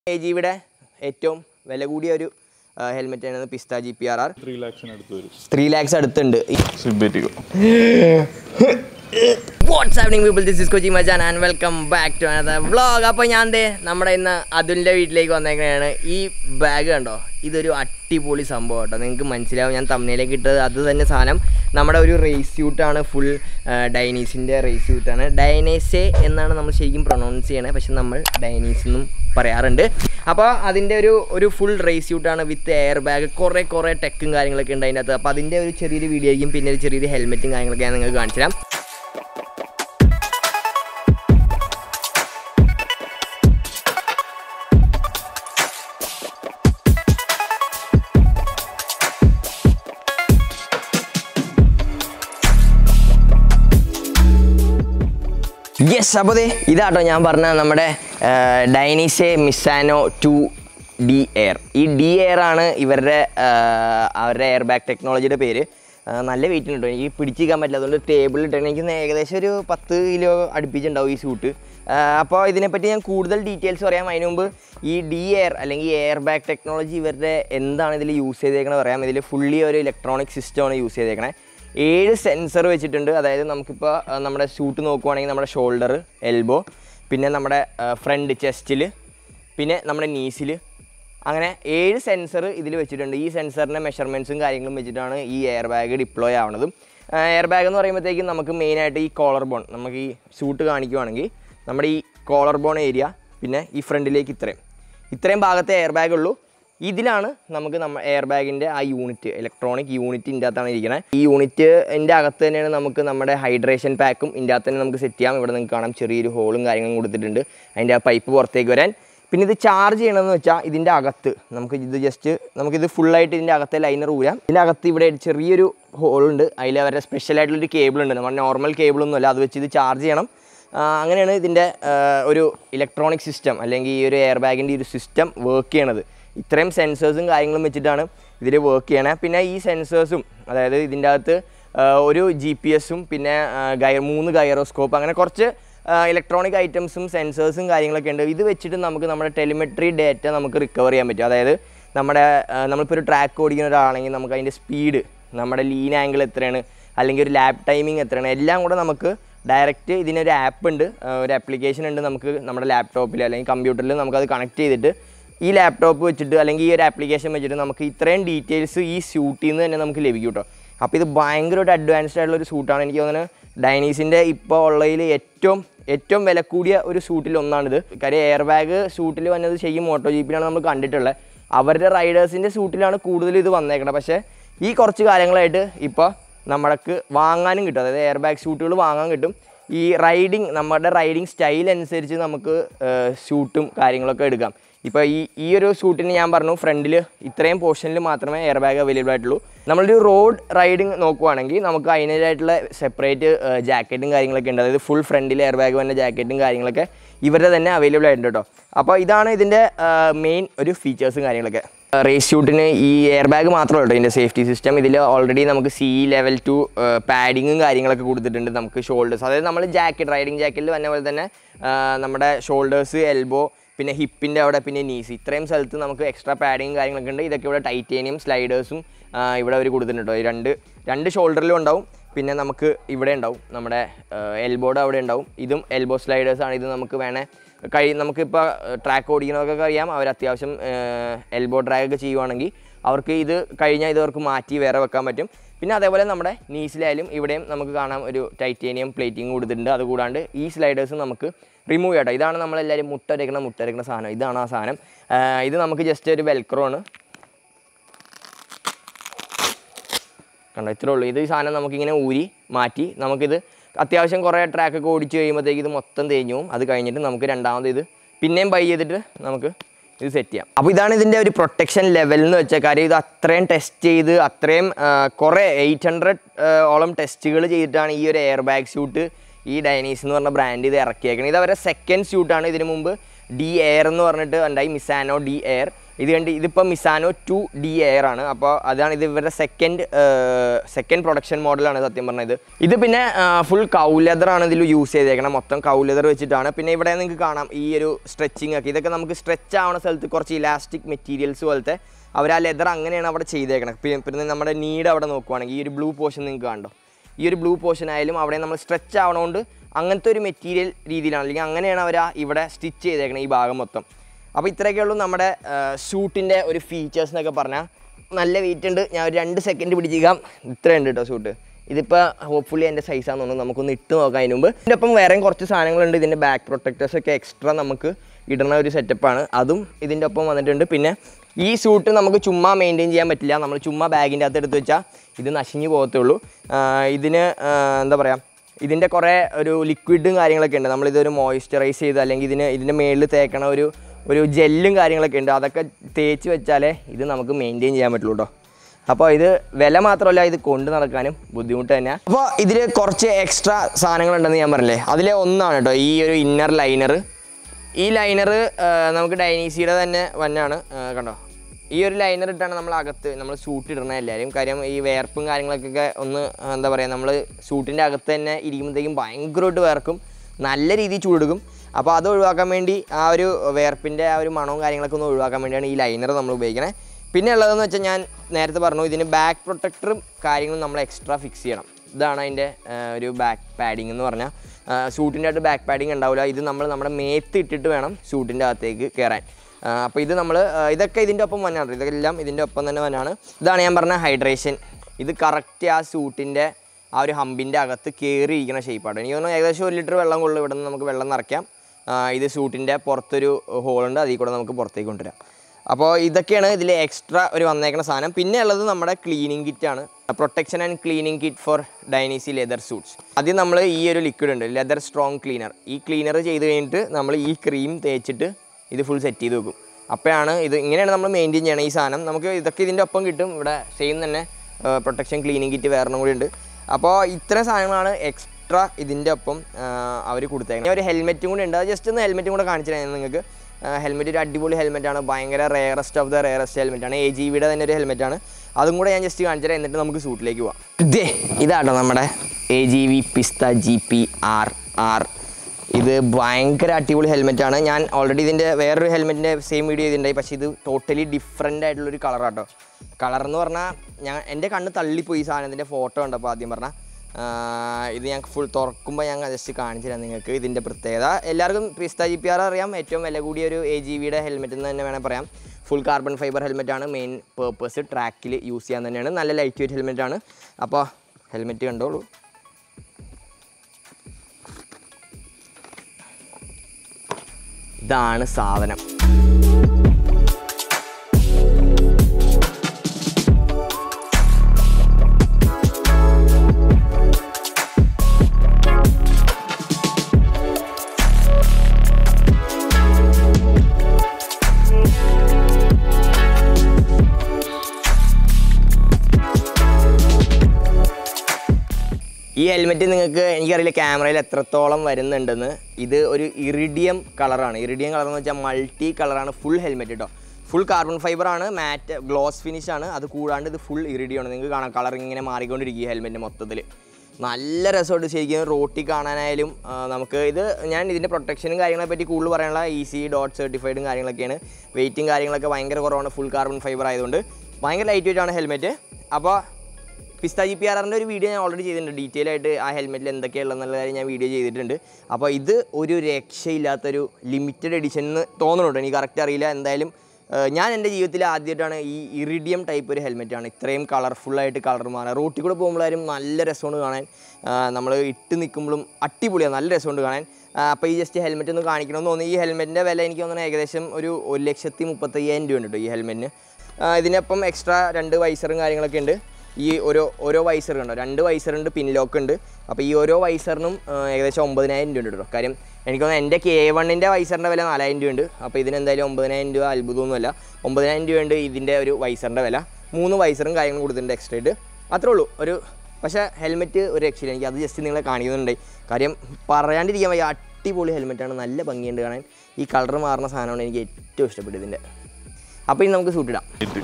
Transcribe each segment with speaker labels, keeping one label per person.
Speaker 1: A ജിയുടെ ഏറ്റവും വില കൂടിയ ഒരു ഹെൽമെറ്റ് ആണ് Pista GP R R three
Speaker 2: ത്രീ ലാക്സിന് അടുത്ത് വരും
Speaker 1: ത്രീ ലാക്സ് അടുത്തുണ്ട്
Speaker 2: സിബേറ്റിക്കോ
Speaker 1: what's happening people this is Kochi മച്ചാൻ and welcome back to another vlog അപ്പോൾ ഞാൻ ദേ നമ്മുടെ ഇന്ന് അതുലിൻ്റെ വീട്ടിലേക്ക് വന്നേക്കുന്നതാണ് ഈ ബാഗ് കണ്ടോ ഇതൊരു അടിപൊളി സംഭവം കേട്ടോ നിങ്ങൾക്ക് മനസ്സിലാവും ഞാൻ തമ്മിലേക്ക് ഇട്ടത് അത് തന്നെ സാധനം നമ്മുടെ ഒരു റേസ് സ്യൂട്ടാണ് ഫുൾ ഡൈനീസിൻ്റെ റേസ് സ്യൂട്ടാണ് ഡൈനേസെ എന്നാണ് നമ്മൾ ശരിക്കും പ്രൊണൗൺസ് ചെയ്യണത് പക്ഷെ നമ്മൾ ഡൈനീസ് എന്നും പറയാറുണ്ട് അപ്പോൾ അതിൻ്റെ ഒരു ഒരു ഫുൾ റേസ് സ്യൂട്ടാണ് വിത്ത് എയർ ബാഗ് കുറേ കുറേ ടെക്കും കാര്യങ്ങളൊക്കെ ഉണ്ട് അതിൻ്റെ അകത്ത് അപ്പോൾ അതിൻ്റെ ഒരു ചെറിയൊരു വീഡിയോ ആയിരിക്കും പിന്നെ ഒരു ചെറിയൊരു ഹെൽമെറ്റും കാര്യങ്ങളൊക്കെ ഞാൻ നിങ്ങൾക്ക് കാണിച്ചു തരാം യെസ് അപ്പോൾ ദേ ഇതാട്ടോ ഞാൻ പറഞ്ഞ നമ്മുടെ Dainese Misano two D air ഈ ഡി എയർ ആണ് ഇവരുടെ ആ, അവരുടെ എയർ ബാഗ് ടെക്നോളജിയുടെ പേര് ആ, നല്ല വെയിറ്റ് ഉണ്ട് എനിക്ക് പിടിച്ചിരിക്കാൻ പറ്റില്ല അതുകൊണ്ട് ടേബിളിൽ ഇട്ടാണ് എനിക്ക് ഏകദേശം ഒരു പത്ത് കിലോ അടുപ്പിച്ചുണ്ടാവും ഈ സൂട്ട് അപ്പോൾ ഇതിനെപ്പറ്റി ഞാൻ കൂടുതൽ ഡീറ്റെയിൽസ് പറയാം അതിന് മുമ്പ് ഈ ഡി എയർ അല്ലെങ്കിൽ എയർ ബാഗ് ടെക്നോളജി ഇവരുടെ എന്താണ് ഇതിൽ യൂസ് ചെയ്തേക്കണത് പറയാം ഇതിൽ ഫുള്ളി ഒരു ഇലക്ട്രോണിക് സിസ്റ്റമാണ് യൂസ് ചെയ്തേക്കണേ ഏഴ് സെൻസർ വെച്ചിട്ടുണ്ട് അതായത് നമുക്കിപ്പോൾ ആ, നമ്മുടെ ഷൂട്ട് നോക്കുവാണെങ്കിൽ നമ്മുടെ ഷോൾഡർ എൽബോ പിന്നെ നമ്മുടെ ഫ്രണ്ട് ചെസ്റ്റിൽ പിന്നെ നമ്മുടെ നീസിൽ അങ്ങനെ ഏഴ് സെൻസർ ഇതിൽ വെച്ചിട്ടുണ്ട് ഈ സെൻസറിൻ്റെ മെഷർമെൻറ്റ്സും കാര്യങ്ങളും വെച്ചിട്ടാണ് ഈ എയർ ബാഗ് ഡിപ്ലോയ് ആവുന്നതും എയർ ബാഗ് എന്ന് പറയുമ്പോഴത്തേക്കും നമുക്ക് മെയിനായിട്ട് ഈ കോളർ ബോൺ നമുക്ക് ഈ ഷൂട്ട് കാണിക്കുവാണെങ്കിൽ നമ്മുടെ ഈ കോളർ ബോൺ ഏരിയ പിന്നെ ഈ ഫ്രണ്ടിലേക്ക് ഇത്രയും ഇത്രയും ഭാഗത്തെ എയർ ബാഗ് ഉള്ളൂ ഇതിലാണ് നമുക്ക് നമ്മ എയർ ബാഗിൻ്റെ ആ യൂണിറ്റ് ഇലക്ട്രോണിക് യൂണിറ്റ് ഇതിൻ്റെ അകത്താണ് ഇരിക്കുന്നത് ഈ യൂണിറ്റിൻ്റെ അകത്ത് തന്നെയാണ് നമുക്ക് നമ്മുടെ ഹൈഡ്രേഷൻ പാക്കും ഇതിൻ്റെ അകത്ത് തന്നെ നമുക്ക് സെറ്റ് ചെയ്യാം ഇവിടെ നിങ്ങൾക്ക് കാണാം ചെറിയൊരു ഹോളും കാര്യങ്ങളും കൊടുത്തിട്ടുണ്ട് അതിൻ്റെ ആ പൈപ്പ് പുറത്തേക്ക് വരാൻ പിന്നെ ഇത് ചാർജ് ചെയ്യണമെന്ന് വെച്ചാൽ ഇതിൻ്റെ അകത്ത് നമുക്ക് ഇത് ജസ്റ്റ് നമുക്കിത് ഫുള്ളായിട്ട് ഇതിൻ്റെ അകത്തെ ലൈനർ ഊരാം ഇതിൻ്റെ അകത്ത് ഇവിടെ ചെറിയൊരു ഹോളുണ്ട് അതിൽ അവരുടെ സ്പെഷ്യലായിട്ടുള്ളൊരു കേബിൾ ഉണ്ട് നമ്മുടെ നോർമൽ കേബിളൊന്നും അല്ല അത് വെച്ച് ഇത് ചാർജ് ചെയ്യണം ആ, അങ്ങനെയാണ് ഇതിൻ്റെ ആ, ഒരു ഇലക്ട്രോണിക് സിസ്റ്റം അല്ലെങ്കിൽ ഈ ഒരു എയർ ബാഗിൻ്റെ ഒരു സിസ്റ്റം വർക്ക് ചെയ്യണത് ഇത്രയും സെൻസേഴ്സും കാര്യങ്ങളും വെച്ചിട്ടാണ് ഇതിൽ വർക്ക് ചെയ്യണത് പിന്നെ ഈ സെൻസേഴ്സും അതായത് ഇതിൻ്റെ അകത്ത് ആ, ഒരു ജി പി എസും പിന്നെ ആ, ഗൈ മൂന്ന് ഗൈറോസ്കോപ്പ് അങ്ങനെ കുറച്ച് ഇലക്ട്രോണിക് ഐറ്റംസും സെൻസേഴ്സും കാര്യങ്ങളൊക്കെ ഉണ്ട് ഇത് വെച്ചിട്ട് നമുക്ക് നമ്മുടെ ടെലിമെട്രി ഡേറ്റ നമുക്ക് റിക്കവർ ചെയ്യാൻ പറ്റും അതായത് നമ്മുടെ ആ, നമ്മളിപ്പോൾ ഒരു ട്രാക്ക് ഓടിക്കുന്ന ഒരാളാണെങ്കിൽ നമുക്ക് അതിൻ്റെ സ്പീഡ് നമ്മുടെ ലീൻ ആംഗിൾ എത്രയാണ് അല്ലെങ്കിൽ ഒരു ലാബ് ടൈമിംഗ് എത്രയാണ് എല്ലാം കൂടെ നമുക്ക് ഡയറക്റ്റ് ഇതിനൊരു ആപ്പ് ഉണ്ട് ആ, ഒരു ആപ്ലിക്കേഷൻ ഉണ്ട് നമുക്ക് നമ്മുടെ ലാപ്ടോപ്പിൽ അല്ലെങ്കിൽ കമ്പ്യൂട്ടറിൽ നമുക്കത് കണക്ട് ചെയ്തിട്ട് ഈ ലാപ്ടോപ്പ് വെച്ചിട്ട് അല്ലെങ്കിൽ ഈ ഒരു ആപ്ലിക്കേഷൻ വെച്ചിട്ട് നമുക്ക് ഇത്രയും ഡീറ്റെയിൽസ് ഈ സ്യൂട്ടിൽ നിന്ന് തന്നെ നമുക്ക് ലഭിക്കും കേട്ടോ അപ്പോൾ ഇത് ഭയങ്കരമായിട്ട് അഡ്വാൻസ്ഡ് ആയിട്ടുള്ള ഒരു സൂട്ടാണ് എനിക്ക് തോന്നുന്നത് ഡൈനീസിൻ്റെ ഇപ്പോൾ ഉള്ളതിൽ ഏറ്റവും ഏറ്റവും വില കൂടിയ ഒരു സൂട്ടിൽ ഒന്നാണിത് കാര്യം എയർ ബാഗ് സൂട്ടിൽ വന്നത് ശരിക്കും മോട്ടോ ജീപ്പിലാണ് നമ്മൾ കണ്ടിട്ടുള്ളത് അവരുടെ റൈഡേഴ്സിൻ്റെ സൂട്ടിലാണ് കൂടുതൽ ഇത് വന്നേക്കുന്നത് പക്ഷേ ഈ കുറച്ച് കാലങ്ങളായിട്ട് ഇപ്പോൾ നമ്മൾക്ക് വാങ്ങാനും കിട്ടും അതായത് എയർ ബാഗ് ഷൂട്ടുകൾ വാങ്ങാൻ കിട്ടും ഈ റൈഡിങ് നമ്മുടെ റൈഡിങ് സ്റ്റൈൽ അനുസരിച്ച് നമുക്ക് ഷൂട്ടും കാര്യങ്ങളൊക്കെ എടുക്കാം ഇപ്പോൾ ഈ ഈ ഒരു ഷൂട്ടിന് ഞാൻ പറഞ്ഞു ഫ്രണ്ടിൽ ഇത്രയും പോർഷനിൽ മാത്രമേ എയർ ബാഗ് അവൈലബിൾ ആയിട്ടുള്ളൂ നമ്മളൊരു റോഡ് റൈഡിങ് നോക്കുവാണെങ്കിൽ നമുക്ക് അതിൻ്റെതായിട്ടുള്ള സെപ്പറേറ്റ് ജാക്കറ്റും കാര്യങ്ങളൊക്കെ ഉണ്ട് അതായത് ഫുൾ ഫ്രണ്ടിൽ എയർ ബാഗ് വന്ന ജാക്കറ്റും കാര്യങ്ങളൊക്കെ ഇവരുടെ തന്നെ അവൈലബിൾ ആയിട്ടുണ്ട് കേട്ടോ അപ്പോൾ ഇതാണ് ഇതിൻ്റെ മെയിൻ ഒരു ഫീച്ചേഴ്സും കാര്യങ്ങളൊക്കെ റേസ് ഷൂട്ടിന് ഈ എയർ ബാഗ് മാത്രമല്ല കേട്ടോ ഇതിൻ്റെ സേഫ്റ്റി സിസ്റ്റം ഇതിൽ ഓൾറെഡി നമുക്ക് സി ലെവൽ ടു പാഡിങ്ങും കാര്യങ്ങളൊക്കെ കൊടുത്തിട്ടുണ്ട് നമുക്ക് ഷോൾഡേഴ്സ് അതായത് നമ്മൾ ജാക്കറ്റ് റൈഡിങ് ജാക്കറ്റിൽ വന്ന പോലെ തന്നെ ആ, നമ്മുടെ ഷോൾഡേഴ്സ് എൽബോ പിന്നെ ഹിപ്പിൻ്റെ അവിടെ പിന്നെ നീസ് ഇത്രയും സ്ഥലത്ത് നമുക്ക് എക്സ്ട്രാ പാഡിങ്ങും കാര്യങ്ങളൊക്കെ ഉണ്ട് ഇതൊക്കെ ഇവിടെ ടൈറ്റേനിയം സ്ലൈഡേഴ്സും ഇവിടെ അവർ കൊടുത്തിട്ടുണ്ട് കേട്ടോ ഈ രണ്ട് രണ്ട് ഷോൾഡറിലും ഉണ്ടാവും പിന്നെ നമുക്ക് ഇവിടെ ഉണ്ടാവും നമ്മുടെ എൽബോയുടെ അവിടെ ഉണ്ടാവും ഇതും എൽബോ സ്ലൈഡേഴ്സാണ് ഇത് നമുക്ക് വേണേ കഴി നമുക്കിപ്പോൾ ട്രാക്ക് ഓടിക്കുന്നവർക്കൊക്കെ അറിയാം അവർ അത്യാവശ്യം എൽബോ ഡ്രാഗ് ഒക്കെ ചെയ്യുവാണെങ്കിൽ അവർക്ക് ഇത് കഴിഞ്ഞാൽ ഇത് അവർക്ക് മാറ്റി വേറെ വെക്കാൻ പറ്റും പിന്നെ അതേപോലെ നമ്മുടെ നീസിലായാലും ഇവിടെയും നമുക്ക് കാണാം ഒരു ടൈറ്റേനിയം പ്ലേറ്റിംഗ് കൊടുത്തിട്ടുണ്ട് അതുകൂടാണ്ട് ഈ സ്ലൈഡേഴ്സ് നമുക്ക് റിമൂവ് ചെയ്യട്ടോ ഇതാണ് നമ്മളെല്ലാവരും മുട്ടരയ്ക്കണ മുട്ടരയ്ക്കണ സാധനം ഇതാണ് ആ സാധനം ആ, ഇത് നമുക്ക് ജസ്റ്റ് ഒരു വെൽക്രോ ആണ് കണ്ടോ ഇത്രേ ഉള്ളൂ ഇത് ഈ സാധനം നമുക്കിങ്ങനെ ഊരി മാറ്റി നമുക്കിത് അത്യാവശ്യം കുറേ ട്രാക്കൊക്കെ ഓടിച്ച് കഴിയുമ്പോഴത്തേക്ക് ഇത് മൊത്തം തേഞ്ഞു പോകും അത് കഴിഞ്ഞിട്ട് നമുക്ക് രണ്ടാമത് ഇത് പിന്നെയും ബൈ ചെയ്തിട്ട് നമുക്ക് ഇത് സെറ്റ് ചെയ്യാം അപ്പോൾ ഇതാണ് ഇതിൻ്റെ ഒരു പ്രൊട്ടക്ഷൻ ലെവൽ എന്ന് വെച്ചാൽ കാര്യം ഇത് അത്രയും ടെസ്റ്റ് ചെയ്ത് അത്രയും ആ, കുറേ എയ്റ്റ് ഹൺഡ്രഡ് ഓളം ടെസ്റ്റുകൾ ചെയ്തിട്ടാണ് ഈ ഒരു എയർ ബാഗ് സ്യൂട്ട് ഈ ഡൈനീസ് എന്ന് പറഞ്ഞ ബ്രാൻഡ് ഇത് ഇറക്കിയേക്കുന്നത് ഇത് അവരുടെ സെക്കൻഡ് സ്യൂട്ടാണ് ഇതിനു മുമ്പ് ഡി എയർ എന്ന് പറഞ്ഞിട്ട് ഉണ്ടായി മിസാനോ ഡി എയർ ഇത് കണ്ട് ഇതിപ്പോൾ മിസാനോ ടു ഡി എയർ ആണ് അപ്പോൾ അതാണ് ഇത് ഇവരുടെ സെക്കൻഡ് സെക്കൻഡ് പ്രൊഡക്ഷൻ മോഡലാണ് സത്യം പറഞ്ഞത് ഇത് പിന്നെ ഫുൾ കൗ ലെതറാണ് ഇതിൽ യൂസ് ചെയ്തേക്കണം മൊത്തം കൗ ലെതർ വെച്ചിട്ടാണ് പിന്നെ ഇവിടെ നിങ്ങൾക്ക് കാണാം ഈ ഒരു സ്ട്രെച്ചിങ് ഒക്കെ ഇതൊക്കെ നമുക്ക് സ്ട്രെച്ച് ആവുന്ന സ്ഥലത്ത് കുറച്ച് ഇലാസ്റ്റിക് മെറ്റീരിയൽസ് പോലത്തെ അവർ ആ ലെതർ അങ്ങനെയാണ് അവിടെ ചെയ്തേക്കണം പിന്നെ പിന്നെ നമ്മുടെ നീഡ് അവിടെ നോക്കുവാണെങ്കിൽ ഈ ഒരു ബ്ലൂ പോർഷൻ നിങ്ങൾക്ക് കണ്ടോ ഈ ഒരു ബ്ലൂ പോർഷൻ ആയാലും അവിടെ നമ്മൾ സ്ട്രെച്ച് ആവണോണ്ട് അങ്ങനത്തെ ഒരു മെറ്റീരിയൽ രീതിയിലാണ് അല്ലെങ്കിൽ അങ്ങനെയാണ് അവർ ഇവിടെ സ്റ്റിച്ച് ചെയ്തേക്കണം ഈ ഭാഗം മൊത്തം അപ്പോൾ ഇത്രയൊക്കെ ഉള്ളൂ നമ്മുടെ ഷൂട്ടിൻ്റെ ഒരു ഫീച്ചേഴ്സ് എന്നൊക്കെ പറഞ്ഞാൽ നല്ല വെയിറ്റ് ഉണ്ട് ഞാൻ ഒരു രണ്ട് സെക്കൻഡ് പിടിച്ചിരിക്കാം ഇത്രയുണ്ട് കേട്ടോ ഷൂട്ട് ഇതിപ്പോൾ ഹോപ്പ്ഫുള്ളി എൻ്റെ സൈസാന്ന് തോന്നുന്നു നമുക്കൊന്ന് ഇട്ട് നോക്കാം അതിന് മുമ്പ് ഇതിൻ്റെ ഒപ്പം വേറെയും കുറച്ച് സാധനങ്ങളുണ്ട് ഇതിൻ്റെ ബാക്ക് പ്രൊട്ടക്ടേഴ്സ് ഒക്കെ എക്സ്ട്രാ നമുക്ക് ഇടുന്ന ഒരു സെറ്റപ്പാണ് അതും ഇതിൻ്റെ ഒപ്പം വന്നിട്ടുണ്ട് പിന്നെ ഈ സൂട്ട് നമുക്ക് ചുമ്മാ മെയിൻറ്റെയിൻ ചെയ്യാൻ പറ്റില്ല നമ്മൾ ചുമ്മാ ബാഗിൻ്റെ അകത്ത് എടുത്ത് വെച്ചാൽ ഇത് നശിഞ്ഞു പോകത്തേ ഉള്ളൂ ആ, ഇതിന് ആ, എന്താ പറയുക ഇതിൻ്റെ കുറേ ഒരു ലിക്വിഡും കാര്യങ്ങളൊക്കെ ഉണ്ട് നമ്മളിതൊരു മോയ്സ്ചറൈസ് ചെയ്ത് അല്ലെങ്കിൽ ഇതിന് ഇതിൻ്റെ മേളിൽ തേക്കണ ഒരു ഒരു ജെല്ലും കാര്യങ്ങളൊക്കെ ഉണ്ട് അതൊക്കെ തേച്ച് വെച്ചാലേ ഇത് നമുക്ക് മെയിൻറ്റെയിൻ ചെയ്യാൻ പറ്റുള്ളൂ കേട്ടോ അപ്പോൾ ഇത് വില മാത്രമല്ല ഇത് കൊണ്ടു നടക്കാനും ബുദ്ധിമുട്ട് തന്നെയാണ് അപ്പോൾ ഇതിൽ കുറച്ച് എക്സ്ട്രാ സാധനങ്ങളുണ്ടെന്ന് ഞാൻ പറഞ്ഞില്ലേ അതിലെ ഒന്നാണ് കേട്ടോ ഈ ഒരു ഇന്നർ ലൈനർ ഈ ലൈനർ നമുക്ക് ഡൈനീസിയുടെ തന്നെ വന്നാണ് കണ്ടോ ഈ ഒരു ലൈനർ ഇട്ടാണ് നമ്മൾ അകത്ത് നമ്മൾ സൂട്ട് ഇടണ എല്ലാവരും കാര്യം ഈ വേർപ്പും കാര്യങ്ങളൊക്കെ ഒന്ന് ആ, എന്താ പറയുക നമ്മൾ സൂട്ടിൻ്റെ അകത്ത് തന്നെ ഇരിക്കുമ്പോഴത്തേക്കും ഭയങ്കരമായിട്ട് വേർക്കും നല്ല രീതിയിൽ ചൂടെടുക്കും അപ്പോൾ അത് ഒഴിവാക്കാൻ വേണ്ടി ആ ഒരു വേർപ്പിൻ്റെ ആ ഒരു മണവും കാര്യങ്ങളൊക്കെ ഒന്ന് ഒഴിവാക്കാൻ വേണ്ടിയാണ് ഈ ലൈനർ നമ്മൾ ഉപയോഗിക്കണേ പിന്നെ ഉള്ളതെന്ന് വെച്ചാൽ ഞാൻ നേരത്തെ പറഞ്ഞു ഇതിന് ബാക്ക് പ്രൊട്ടക്ടറും കാര്യങ്ങളും നമ്മൾ എക്സ്ട്രാ ഫിക്സ് ചെയ്യണം ഇതാണ് അതിൻ്റെ ആ, ഒരു ബാക്ക് പാഡിങ് എന്ന് പറഞ്ഞാൽ സൂട്ടിൻ്റെ അകത്ത് ബാക്ക് പാഡിങ് ഉണ്ടാവില്ല ഇത് നമ്മൾ നമ്മുടെ മേത്ത് ഇട്ടിട്ട് വേണം സൂട്ടിൻ്റെ അകത്തേക്ക് കയറാൻ അപ്പോൾ ഇത് നമ്മൾ ഇതൊക്കെ ഇതിൻ്റെ ഒപ്പം വന്നാണ് ഇതെല്ലാം ഇതിൻ്റെ ഒപ്പം തന്നെ വന്നാണ് ഇതാണ് ഞാൻ പറഞ്ഞ ഹൈഡ്രേഷൻ ഇത് കറക്റ്റ് ആ സൂട്ടിൻ്റെ ആ ഒരു ഹമ്പിൻ്റെ അകത്ത് കയറി ഇരിക്കുന്ന ഷേപ്പാണ് എനിക്ക് തോന്നുന്നു ഏകദേശം ഒരു ലിറ്റർ വെള്ളം കൊള്ളു ഇവിടെ നിന്ന് നമുക്ക് വെള്ളം നിറയ്ക്കാം ആ, ഇത് സൂട്ടിൻ്റെ പുറത്തൊരു ഹോളുണ്ട് അതിൽ കൂടെ നമുക്ക് പുറത്തേക്ക് കൊണ്ടുവരാം അപ്പോൾ ഇതൊക്കെയാണ് ഇതിൽ എക്സ്ട്രാ ഒരു വന്നേക്കുന്ന സാധനം പിന്നെ ഉള്ളത് നമ്മുടെ ക്ലീനിങ് കിറ്റ് ആണ് protection and cleaning kit for Dainese leather suits ആദ്യം നമ്മൾ ഈ ഒരു ലിക്വിഡ് ഉണ്ട് ലെതർ സ്ട്രോങ് ക്ലീനർ ഈ ക്ലീനർ ചെയ്ത് കഴിഞ്ഞിട്ട് നമ്മൾ ഈ ക്രീം തേച്ചിട്ട് ഇത് ഫുൾ സെറ്റ് ചെയ്ത് വെക്കും അപ്പോഴാണ് ഇത് ഇങ്ങനെയാണ് നമ്മൾ മെയിൻറ്റെയിൻ ചെയ്യണം ഈ സാധനം നമുക്ക് ഇതൊക്കെ ഇതിൻ്റെ ഒപ്പം കിട്ടും ഇവിടെ സെയിം തന്നെ പ്രൊട്ടക്ഷൻ ക്ലീനിങ് കിറ്റ് വേറെ കൂടി ഉണ്ട് അപ്പോൾ ഇത്രയും സാധനങ്ങളാണ് എക്സ്ട്രാ ഇതിൻ്റെ ഒപ്പം അവർ കൊടുത്തേക്കുന്നത് ഒരു ഹെൽമെറ്റും കൂടി ഉണ്ട് അത് ജസ്റ്റ് ഒന്ന് ഹെൽമെറ്റും കൂടെ കാണിച്ചു തരാം നിങ്ങൾക്ക് ഹെൽമെറ്റ് ഒരു അടിപൊളി ഹെൽമെറ്റാണ് ഭയങ്കര റെയറസ്റ്റ് ഓഫ് ദ റെയറസ്റ്റ് ഹെൽമെറ്റാണ് എ ജി വിയുടെ തന്നെ ഒരു ഹെൽമെറ്റാണ് അതും കൂടെ ഞാൻ ജസ്റ്റ് കാണിച്ചു തരാം എന്നിട്ട് നമുക്ക് സൂട്ടിലേക്ക് പോവാം ഇതേ ഇതാട്ടോ നമ്മുടെ A G V Pista GP R R ആർ ഇത് ഭയങ്കര അടിപൊളി ഹെൽമെറ്റാണ് ഞാൻ ഓൾറെഡി ഇതിൻ്റെ വേറൊരു ഹെൽമെറ്റിൻ്റെ സെയിം വീഡിയോ ചെയ്തിട്ടുണ്ടായി പക്ഷേ ഇത് ടോട്ടലി ഡിഫറെൻ്റ് ആയിട്ടുള്ളൊരു കളറാട്ടോ കളർ എന്ന് പറഞ്ഞാൽ ഞാൻ എൻ്റെ കണ്ണ് തള്ളിപ്പോയി ഈ സാധനത്തിൻ്റെ ഫോട്ടോ കണ്ടപ്പോൾ ആദ്യം പറഞ്ഞാൽ ഇത് ഞാൻ ഫുൾ തുറക്കുമ്പോൾ ഞാൻ ജസ്റ്റ് കാണിച്ചു തരാം നിങ്ങൾക്ക് ഇതിൻ്റെ പ്രത്യേകത എല്ലാവർക്കും പിസ്ത ജി പി ആർ അറിയാം ഏറ്റവും വില കൂടിയ ഒരു എ ജി വിയുടെ ഹെൽമെറ്റ് എന്ന് തന്നെ വേണമെങ്കിൽ പറയാം ഫുൾ കാർബൺ ഫൈബർ ഹെൽമെറ്റാണ് മെയിൻ പേർപ്പസ് ട്രാക്കിൽ യൂസ് ചെയ്യാൻ തന്നെയാണ് നല്ല ലൈറ്റ് വെയിറ്റ് ഹെൽമെറ്റാണ് അപ്പോൾ ഹെൽമെറ്റ് കണ്ടോളൂ ഇതാണ് സാധനം ഈ ഹെൽമെറ്റ് നിങ്ങൾക്ക് എനിക്കറിയില്ല ക്യാമറയിൽ എത്രത്തോളം വരുന്നുണ്ടെന്ന് ഇത് ഒരു ഇറിഡിയം കളറാണ് ഇറിഡിയം കളർ എന്ന് വെച്ചാൽ മൾട്ടി കളറാണ് ഫുൾ ഹെൽമെറ്റ് കേട്ടോ ഫുൾ കാർബൺ ഫൈബർ ആണ് മാറ്റ് ഗ്ലോസ് ഫിനിഷ് ആണ് അത് കൂടാണ്ട് ഇത് ഫുൾ ഇറിഡിയാണ് നിങ്ങൾക്ക് കാണാം കളർ ഇങ്ങനെ മാറിക്കൊണ്ടിരിക്കുക ഹെൽമെറ്റ് മൊത്തത്തിൽ നല്ല രസമുണ്ട് ശരിക്കും റോട്ടിൽ കാണാനായാലും ആ, നമുക്ക് ഇത് ഞാൻ ഇതിൻ്റെ പ്രൊട്ടക്ഷനും കാര്യങ്ങളെ പറ്റി കൂടുതൽ പറയാനുള്ള ഈസി ഡോട്ട് സർട്ടിഫൈഡും കാര്യങ്ങളൊക്കെയാണ് വെയിറ്റും കാര്യങ്ങളൊക്കെ ഭയങ്കര കുറവാണ് ഫുൾ കാർബൺ ഫൈബർ ആയതുകൊണ്ട് ഭയങ്കര ലൈറ്റ് വെയിറ്റ് ആണ് ഹെൽമെറ്റ് അപ്പോൾ പിസ്ത ജി പി ആറിൻ്റെ ഒരു വീഡിയോ ഞാൻ ഓൾറെഡി ചെയ്തിട്ടുണ്ട് ഡീറ്റെയിൽ ആയിട്ട് ആ ഹെൽമെറ്റിൽ എന്തൊക്കെയുള്ളതെന്നുള്ള കാര്യം ഞാൻ വീഡിയോ ചെയ്തിട്ടുണ്ട് അപ്പോൾ ഇത് ഒരു രക്ഷയില്ലാത്തൊരു ലിമിറ്റഡ് എഡിഷൻ എന്ന് തോന്നുന്നുണ്ട് എനിക്ക് കറക്റ്റ് അറിയില്ല എന്തായാലും ഏഹ്, ഞാൻ എൻ്റെ ജീവിതത്തിൽ ആദ്യമായിട്ടാണ് ഈ ഇറിഡിയം ടൈപ്പ് ഒരു ഹെൽമെറ്റാണ് ഇത്രയും കളർഫുള്ളായിട്ട് കളർ മാറുക റോട്ടിൽ കൂടെ പോകുമ്പോഴാരും നല്ല രസമുണ്ട് കാണാൻ നമ്മൾ ഇട്ട് നിൽക്കുമ്പോഴും അടിപൊളിയാണ് നല്ല രസമുണ്ട് കാണാൻ അപ്പോൾ ഈ ജസ്റ്റ് ഹെൽമെറ്റ് ഒന്ന് കാണിക്കണമെന്ന് തോന്നി ഈ ഹെൽമെറ്റിൻ്റെ വില എനിക്ക് തോന്നുന്നത് ഏകദേശം ഒരു ഒരു ലക്ഷത്തി മുപ്പത്തയ്യായിരം രൂപ ഉണ്ട് കേട്ടോ ഈ ഹെൽമെറ്റിന് ഇതിനൊപ്പം എക്സ്ട്രാ രണ്ട് വൈസറും കാര്യങ്ങളൊക്കെ ഉണ്ട് ഈ ഓരോ ഓരോ വൈസർ ഉണ്ടോ രണ്ട് വൈസർ ഉണ്ട് പിൻ ലോക്ക് ഉണ്ട് അപ്പോൾ ഈ ഓരോ വൈസറിനും ആ, ഏകദേശം ഒമ്പതിനായിരം രൂപ ഉണ്ട് കേട്ടോ കാര്യം എനിക്ക് തോന്നുന്നു എൻ്റെ കെ വണ്ണിൻ്റെ വൈസറിൻ്റെ വില നാലായിരം രൂപ ഉണ്ട് അപ്പോൾ ഇതിന് എന്തായാലും ഒമ്പതിനായിരം രൂപ അത്ഭുതമൊന്നുമല്ല ഒമ്പതിനായിരം രൂപ ഉണ്ട് ഇതിൻ്റെ ഒരു വൈസറിൻ്റെ വില മൂന്ന് വൈസറും കാര്യങ്ങളും കൊടുത്തിട്ടുണ്ട് എക്സ്ട്രാ ആയിട്ട് അത്രേ ഉള്ളൂ ഒരു പക്ഷേ ഹെൽമെറ്റ് ഒരു രക്ഷയില്ല എനിക്ക് അത് ജസ്റ്റ് നിങ്ങളെ കാണിക്കുന്നുണ്ട് കാര്യം പറയാണ്ടിരിക്കാൻ വയ്യ അടിപൊളി ഹെൽമെറ്റാണ് നല്ല ഭംഗിയുണ്ട് കാണാൻ ഈ കളർ മാറുന്ന സാധനമാണ് എനിക്ക് ഏറ്റവും ഇഷ്ടപ്പെട്ടത് ഇതിൻ്റെ അപ്പോൾ ഇനി നമുക്ക് സൂട്ടിടാം
Speaker 2: ഇത്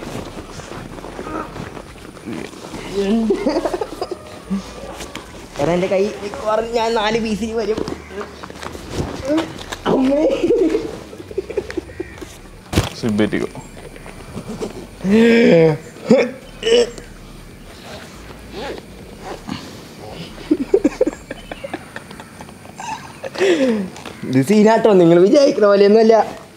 Speaker 1: എടാ എൻ്റെ കൈ മിക്കവാറും ഞാൻ നാല് പീസിൽ വരും അമ്മേ
Speaker 2: സിബേറ്റിക്കോ
Speaker 1: ഇത് സീനാട്ടോ നിങ്ങൾ വിചാരിക്കുന്ന പോലെയൊന്നുമല്ല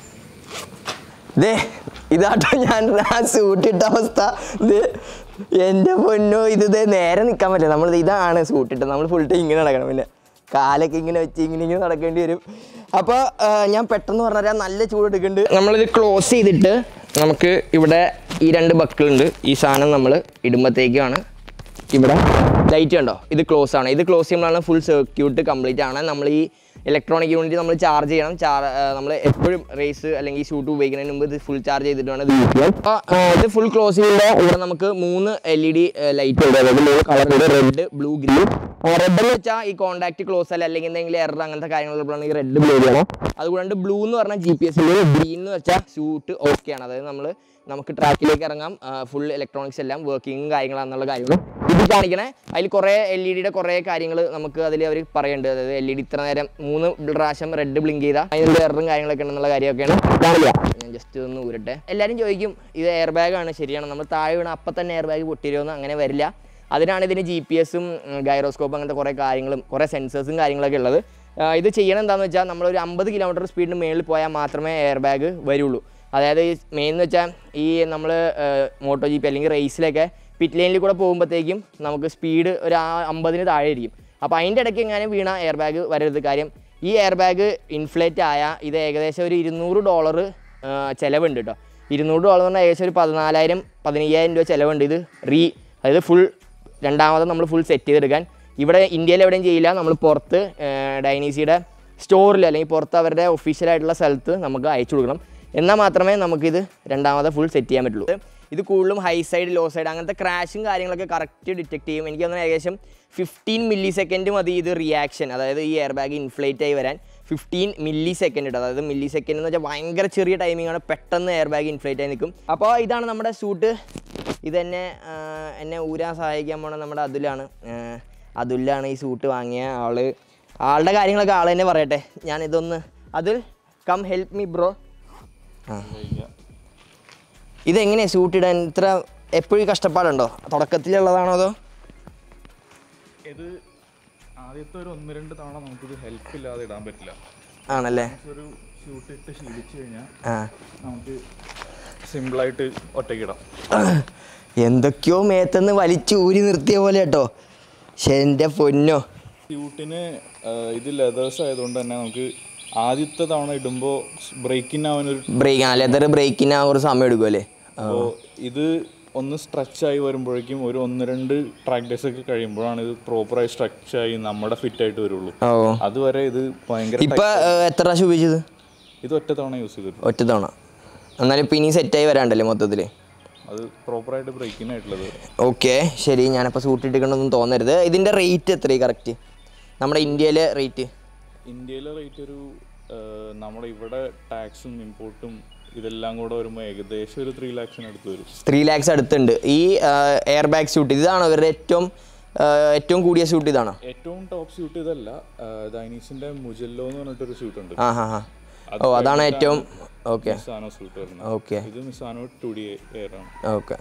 Speaker 1: ദേ ഇതാട്ടോ ഞാൻ ആ സൂട്ടിട്ട അവസ്ഥ ഇത് എൻ്റെ പൊന്നോ ഇത് ദേ നേരെ നിൽക്കാൻ പറ്റില്ല നമ്മൾ ഇതാണ് സൂട്ടിട്ട് നമ്മൾ ഫുൾ ടൈം ഇങ്ങനെ നടക്കണം പിന്നെ കാലൊക്കെ ഇങ്ങനെ വെച്ച് ഇങ്ങനെ ഇങ്ങനെ നടക്കേണ്ടി വരും അപ്പോൾ ഞാൻ പെട്ടെന്ന് പറഞ്ഞാൽ നല്ല ചൂട് എടുക്കുന്നുണ്ട് നമ്മളിത് ക്ലോസ് ചെയ്തിട്ട് നമുക്ക് ഇവിടെ ഈ രണ്ട് ബക്കിളുണ്ട് ഈ സാധനം നമ്മൾ ഇടുമ്പോഴത്തേക്കാണ് ഇവിടെ ലൈറ്റ് കണ്ടോ ഇത് ക്ലോസ് ആണ് ഇത് ക്ലോസ് ചെയ്യുമ്പോഴാണ് ഫുൾ സർക്യൂട്ട് കംപ്ലീറ്റ് ആണ് നമ്മൾ ഈ ഇലക്ട്രോണിക് യൂണിറ്റ് നമ്മൾ ചാർജ് ചെയ്യണം ചാർ നമ്മൾ എപ്പോഴും റേസ് അല്ലെങ്കിൽ ഷൂട്ട് ഉപയോഗിക്കുന്നതിന് മുമ്പ് ഇത് ഫുൾ ചാർജ് ചെയ്തിട്ട് വേണം ഇത് യൂസ് ചെയ്യാൻ അപ്പോൾ ഇത് ഫുൾ ക്ലോസ് ചെയ്യുമ്പോൾ ഇവിടെ നമുക്ക് മൂന്ന് എൽ ഇ ഡി ലൈറ്റ് ഉണ്ട് അതായത് മൂന്ന് കളർ ഉണ്ട് റെഡ് ബ്ലൂ ഗ്രീൻ റെഡ് എന്ന് വെച്ചാൽ ഈ കോൺടാക്ട് ക്ലോസ് അല്ല അല്ലെങ്കിൽ എന്തെങ്കിലും എറർ അങ്ങനത്തെ കാര്യങ്ങളുള്ളപ്പോഴാണ് ഈ റെഡ് ബ്ലൂ ചെയ്യണം അതുകൊണ്ട് ബ്ലൂ എന്ന് പറഞ്ഞാൽ ജി പി എസ് ഗ്രീൻ എന്ന് വെച്ചാൽ ഷൂട്ട് ഓക്കെ ആണ് അതായത് നമ്മൾ നമുക്ക് ട്രാക്കിലേക്ക് ഇറങ്ങാം ഫുൾ ഇലക്ട്രോണിക്സ് എല്ലാം വർക്കിങ്ങും കാര്യങ്ങളാണെന്നുള്ള കാര്യങ്ങളും ഇത് കാണിക്കണേ അതിൽ കുറേ എൽ ഇ ഡിയുടെ കുറേ കാര്യങ്ങൾ നമുക്ക് അതിൽ അവർ പറയുന്നുണ്ട് അതായത് എൽ ഇ ഡി ഇത്ര നേരം മൂന്ന് പ്രാവശ്യം റെഡ് ബ്ലിങ്ക് ചെയ്താൽ അതിൻ്റെ എററും കാര്യങ്ങളൊക്കെ ഉണ്ടെന്നുള്ള കാര്യമൊക്കെയാണ് കാണില്ല ഞാൻ ജസ്റ്റ് ഒന്ന് ഊരട്ടെ എല്ലാവരും ചോദിക്കും ഇത് എയർ ബാഗാണ് ശരിയാണ് നമ്മൾ താഴെ വീണ അപ്പം തന്നെ എയർ ബാഗ് പൊട്ടിരുമെന്ന് അങ്ങനെ വരില്ല അതിനാണ് ഇതിന് ജി പി എസും ഗൈറോസ്കോപ്പ് അങ്ങനത്തെ കുറേ കാര്യങ്ങളും കുറേ സെൻസേഴ്സും കാര്യങ്ങളൊക്കെ ഉള്ളത് ആ, ഇത് ചെയ്യണം എന്താണെന്ന് വെച്ചാൽ നമ്മളൊരു അമ്പത് കിലോമീറ്റർ സ്പീഡിന് മേളിൽ പോയാൽ മാത്രമേ എയർ ബാഗ് വരുള്ളൂ അതായത് ഈ മെയിൻ എന്ന് വെച്ചാൽ ഈ നമ്മൾ മോട്ടോ ജി പി അല്ലെങ്കിൽ റേസിലൊക്കെ പിറ്റ് ലൈനിൽ കൂടെ പോകുമ്പോഴത്തേക്കും നമുക്ക് സ്പീഡ് ഒരു ആ- അമ്പതിന് താഴെ ഇരിക്കും അപ്പോൾ അതിൻ്റെ ഇടയ്ക്ക് എങ്ങാനും വീണ എയർ ബാഗ് വരരുത് കാര്യം ഈ എയർ ബാഗ് ഇൻഫ്ലേറ്റ് ആയ ഇത് ഏകദേശം ഒരു ഇരുന്നൂറ് ഡോളർ ചിലവുണ്ട് കേട്ടോ ഇരുന്നൂറ് ഡോളർ എന്ന് പറഞ്ഞാൽ ഏകദേശം ഒരു പതിനാലായിരം പതിനയ്യായിരം രൂപ ചിലവുണ്ട് ഇത് റീ അതായത് ഫുൾ രണ്ടാമത് നമ്മൾ ഫുൾ സെറ്റ് ചെയ്തെടുക്കാൻ ഇവിടെ ഇന്ത്യയിൽ എവിടെയും ചെയ്യില്ല നമ്മൾ പുറത്ത് ഡൈനീസിയുടെ സ്റ്റോറിൽ അല്ലെങ്കിൽ പുറത്ത് അവരുടെ ഒഫീഷ്യലായിട്ടുള്ള സ്ഥലത്ത് നമുക്ക് അയച്ചു കൊടുക്കണം എന്നാൽ മാത്രമേ നമുക്കിത് രണ്ടാമത് ഫുൾ സെറ്റ് ചെയ്യാൻ പറ്റുള്ളൂ ഇത് കൂടുതലും ഹൈ സൈഡ് ലോ സൈഡ് അങ്ങനത്തെ ക്രാഷും കാര്യങ്ങളൊക്കെ കറക്റ്റ് ഡിറ്റക്ട് ചെയ്യും എനിക്ക് തോന്നുന്നു ഏകദേശം ഫിഫ്റ്റീൻ മില്ലി സെക്കൻഡ് മതി ഇത് റിയാക്ഷൻ അതായത് ഈ എയർ ബാഗ് ഇൻഫ്ലേറ്റ് ആയി വരാൻ ഫിഫ്റ്റീൻ മില്ലി സെക്കൻഡ് ഇട്ട് അതായത് മില്ലി സെക്കൻഡ് എന്ന് വെച്ചാൽ ഭയങ്കര ചെറിയ ടൈമിംഗ് ആണ് പെട്ടെന്ന് എയർ ബാഗ് ഇൻഫ്ലേറ്റ് ആയി നിൽക്കും അപ്പോൾ ഇതാണ് നമ്മുടെ സൂട്ട് ഇതെന്നെ ആ, എന്നെ ഊരാൻ സഹായിക്കാൻ പോണ നമ്മുടെ അതുലാണ് ആ, അതുലാണ് ഈ സൂട്ട് വാങ്ങിയ ആള് ആളുടെ കാര്യങ്ങളൊക്കെ ആൾ തന്നെ പറയട്ടെ ഞാൻ ഇതൊന്ന് അതിൽ കം ഹെൽപ്പ് മീ ബ്രോ ഇതെങ്ങനെയാണ് സൂട്ട് ഇടാൻ ഇത്ര എപ്പോഴും കഷ്ടപ്പാടുണ്ടോ തുടക്കത്തിലുള്ളതാണോ അതോ
Speaker 2: ഇത് ആദ്യത്തെ ഒരു ഒന്ന് രണ്ട് തവണ നമുക്കിത് ഹെൽപ്പ് ഇല്ലാതെ ഇടാൻ പറ്റില്ല
Speaker 1: ആണല്ലേ
Speaker 2: ഒരു ഷൂട്ട് ഇട്ട് ശീലിച്ചു കഴിഞ്ഞാൽ
Speaker 1: ആ
Speaker 2: നമുക്ക് സിമ്പിളായിട്ട് ഒറ്റയ്ക്ക് ഇടാം
Speaker 1: എന്തൊക്കെയോ മേത്തുനിന്ന് വലിച്ചു ഊരി നിർത്തിയ പോലെ കേട്ടോ പക്ഷെ എൻ്റെ പൊന്നോ
Speaker 2: ഷൂട്ടിന് ഇത് ലെതേഴ്സ് ആയതുകൊണ്ട് തന്നെ നമുക്ക് ആദ്യത്തെ തവണ ഇടുമ്പോൾ ബ്രേക്കിന് അവനൊരു
Speaker 1: ബ്രേക്ക് ആ ലെതർ ബ്രേക്കിന് ഒരു സമയം എടുക്കുമല്ലേ
Speaker 2: അപ്പോൾ ഇത് ഒന്ന് സ്ട്രെച്ച് ആയി വരുമ്പോഴേക്കും ഒരു ഒന്ന് രണ്ട് ട്രാക്ക് ഡേയ്സ് ഒക്കെ കഴിയുമ്പോഴാണ് ഇത് പ്രോപ്പറായി സ്ട്രെച്ച് ആയി നമ്മുടെ ഫിറ്റ് ആയിട്ട് വരുള്ളൂ
Speaker 1: ഓ
Speaker 2: അതുവരെ ഇത് ഭയങ്കര
Speaker 1: ഇപ്പൊ ഏഹ്, എത്ര പ്രാവശ്യം ഉപയോഗിച്ചത്
Speaker 2: ഇത് ഒറ്റ തവണ യൂസ് ചെയ്തിട്ടുള്ളൂ
Speaker 1: ഒറ്റ തവണ എന്നാലും ഇപ്പം ഇനി സെറ്റായി വരാണ്ടല്ലേ മൊത്തത്തിൽ
Speaker 2: അത് പ്രോപ്പറായിട്ട് ബ്രേക്കിനായിട്ടുള്ളത്
Speaker 1: ഓക്കെ ശരി ഞാനപ്പോൾ സൂട്ട് ഇട്ടിക്കണമെന്ന് തോന്നരുത് ഇതിൻ്റെ റേറ്റ് എത്രയാണ് കറക്റ്റ് നമ്മുടെ ഇന്ത്യയിലെ റേറ്റ്
Speaker 2: ഇന്ത്യയിലെ റേറ്റ് ഒരു ആ, നമ്മുടെ ഇവിടെ ടാക്സും ഇമ്പോർട്ടും ഇതെല്ലാം കൂടെ വരുമ്പോൾ ഏകദേശം ഒരു ത്രീ ലാക്സിന് അടുത്ത് വരും
Speaker 1: ത്രീ ലാക്സ് അടുത്തുണ്ട് ഈ എയർ ബാഗ് സൂട്ട് ഇതാണോ ഇവരുടെ ഏറ്റവും ഏഹ്, ഏറ്റവും കൂടിയ സൂട്ട് ഇതാണോ
Speaker 2: ഏറ്റവും ടോപ്പ് സ്യൂട്ട് ഇതല്ല ദൈനീസിന്റെ മുജല്ലോ എന്ന് പറഞ്ഞിട്ടൊരു സ്യൂട്ട് ഉണ്ട്
Speaker 1: ആ ഹാ ഹാ ഓ അതാണ് ഏറ്റവും ഓക്കെ
Speaker 2: മിസാനോ സ്യൂട്ട് വരുന്നത്
Speaker 1: ഓക്കെ
Speaker 2: ഇത് മിസാനോ ടു ഡി എയർ ആണ്
Speaker 1: ഓക്കെ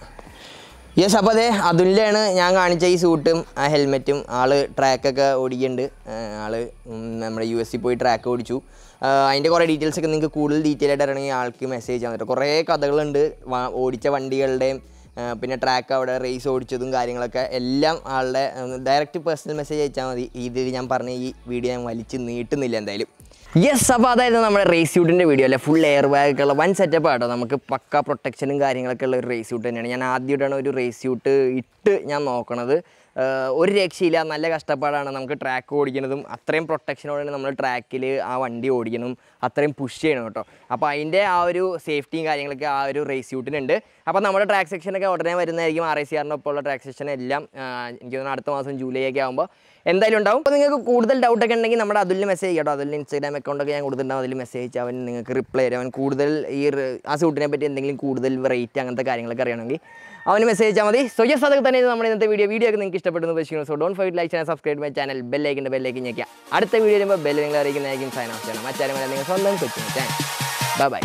Speaker 1: യെസ് അപ്പോൾ അതെ അതുല്യാണ് ഞാൻ കാണിച്ച ഈ സൂട്ടും ആ ഹെൽമെറ്റും ആള് ട്രാക്കൊക്കെ ഓടിക്കുന്നുണ്ട് ആ, ആള് ഉം, നമ്മുടെ യു എസ് സി പോയി ട്രാക്ക് ഓടിച്ചു ആ, അതിൻ്റെ കുറേ ഡീറ്റെയിൽസ് ഒക്കെ നിങ്ങൾക്ക് കൂടുതൽ ഡീറ്റെയിൽ ആയിട്ട് ഇറങ്ങി ആൾക്ക് മെസ്സേജ് ചെയ്യാൻ പറ്റും കുറേ കഥകളുണ്ട് വ- ഓടിച്ച വണ്ടികളുടെയും ആ, പിന്നെ ട്രാക്ക് അവിടെ റേസ് ഓടിച്ചതും കാര്യങ്ങളൊക്കെ എല്ലാം ആളുടെ ഡയറക്റ്റ് പേഴ്സണൽ മെസ്സേജ് അയച്ചാൽ മതി ഇത് ഞാൻ പറഞ്ഞ ഈ വീഡിയോ ഞാൻ വലിച്ച് നീട്ടുന്നില്ല എന്തായാലും യെസ് അപ്പോൾ അതായത് നമ്മുടെ റേസ് സ്യൂട്ടിൻ്റെ വീഡിയോ അല്ലേ ഫുൾ എയർ ബാഗ് ഒക്കെ ഉള്ള വൺ സെറ്റപ്പ് ആട്ടോ നമുക്ക് പക്ക പ്രൊട്ടക്ഷനും കാര്യങ്ങളൊക്കെ ഉള്ള ഒരു റേസ് സ്യൂട്ട് തന്നെയാണ് ഞാൻ ആദ്യമായിട്ടാണ് ഒരു റേസ് സ്യൂട്ട് ഇട്ട് ഞാൻ നോക്കണത് ആഹ് ഒരു രക്ഷയില്ല നല്ല കഷ്ടപ്പാടാണ് നമുക്ക് ട്രാക്ക് ഓടിക്കുന്നതും അത്രയും പ്രൊട്ടക്ഷനോടെയാണ് നമ്മൾ ട്രാക്കിൽ ആ വണ്ടി ഓടിക്കുന്നതും അത്രയും പുഷ് ചെയ്യണം കേട്ടോ അപ്പോൾ അതിൻ്റെ ആ ഒരു സേഫ്റ്റിയും കാര്യങ്ങളൊക്കെ ആ ഒരു റേസ് സ്യൂട്ടിനുണ്ട് അപ്പോൾ നമ്മുടെ ട്രാക്ക് സെക്ഷനൊക്കെ ഉടനെ വരുന്നതായിരിക്കും ആർ ഐ സി ആറിൻ്റെ ഒപ്പമുള്ള ട്രാക്ക് സെക്ഷൻ എല്ലാം ആഹ് എനിക്ക് തോന്നുന്നു അടുത്ത മാസം ജൂലൈ ഒക്കെ ആകുമ്പോൾ എന്തായാലും ഉണ്ടാവും അപ്പോൾ നിങ്ങൾക്ക് കൂടുതൽ ഡൗട്ടൊക്കെ ഉണ്ടെങ്കിൽ നമ്മുടെ അതിൽ മെസ്സേജ് കേട്ടോ അതിൽ ഇൻസ്റ്റാഗ്രാം അക്കൗണ്ടൊക്കെ ഞാൻ കൊടുത്തിട്ടുണ്ടാവും അതിൽ മെസ്സേജ് അയച്ചാൽ അവൻ നിങ്ങൾക്ക് റിപ്ലൈ തരും അവൻ കൂടുതൽ ഈ റ്- ആ സൂട്ടിനെ പറ്റി എന്തെങ്കിലും കൂടുതൽ റേറ്റ് അങ്ങനത്തെ കാര്യങ്ങളൊക്കെ അറിയണമെങ്കിൽ അവന് മെസ്സേജ് അയച്ചാൽ മതി സോ യെസ് അതൊക്കെ തന്നെ നമ്മുടെ ഇന്നത്തെ വീഡിയോ വീഡിയോ ഒക്കെ നിങ്ങൾക്ക് ഇഷ്ടപ്പെടുന്നു പ്രതീക്ഷിക്കുന്നു so don't forget like channel subscribe my channel ബെല്ലൈക്കിൻ്റെ ബെല്ലൈക്ക് ഞെക്കുക അടുത്ത വീഡിയോ വരുമ്പോൾ ബെല്ല് നിങ്ങൾ അറിയിക്കുന്നതായിരിക്കും സൈൻ ഓഫ് ചെയ്യണം മറ്റാരും നിങ്ങൾ സ്വന്തം കൊച്ചു ബൈ ബൈ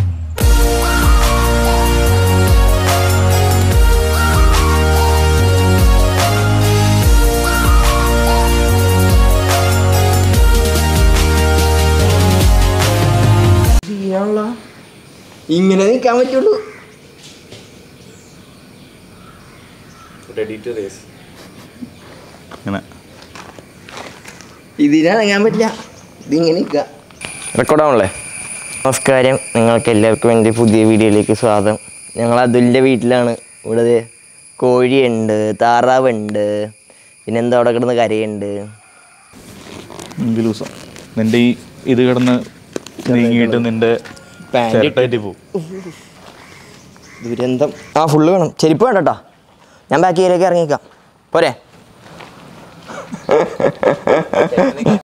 Speaker 1: ഇങ്ങനെ നിൽക്കാൻ പറ്റുള്ളൂ
Speaker 2: റെഡി ടു റേസ് അങ്ങനെ
Speaker 1: ഇതിനടങ്ങാൻ പറ്റില്ല ഇതിങ്ങനെ നിൽക്കുക റെക്കോർഡാണല്ലേ നമസ്കാരം നിങ്ങൾക്ക് എല്ലാവർക്കും എൻ്റെ പുതിയ വീഡിയോയിലേക്ക് സ്വാഗതം ഞങ്ങൾ അതുലിൻ്റെ വീട്ടിലാണ് ഇവിടെ ദേ കോഴിയുണ്ട് താറാവുണ്ട് പിന്നെ എന്താ അവിടെ കിടന്ന് കരയുണ്ട്
Speaker 2: എനിക്ക് ലൂസാ നിന്റെ ഈ ഇത് കിടന്ന് നീങ്ങിയിട്ട് നിന്റെ
Speaker 1: പാൻറ്
Speaker 2: ചിരട്ടായിട്ട് പോകും
Speaker 1: ദുരന്തം ആ ഫുള്ള് വേണം ചെരുപ്പ് വേണ്ട കേട്ടോ ഞാൻ ബാക്കിയിലേക്ക് ഇറങ്ങിക്കാം പോരെ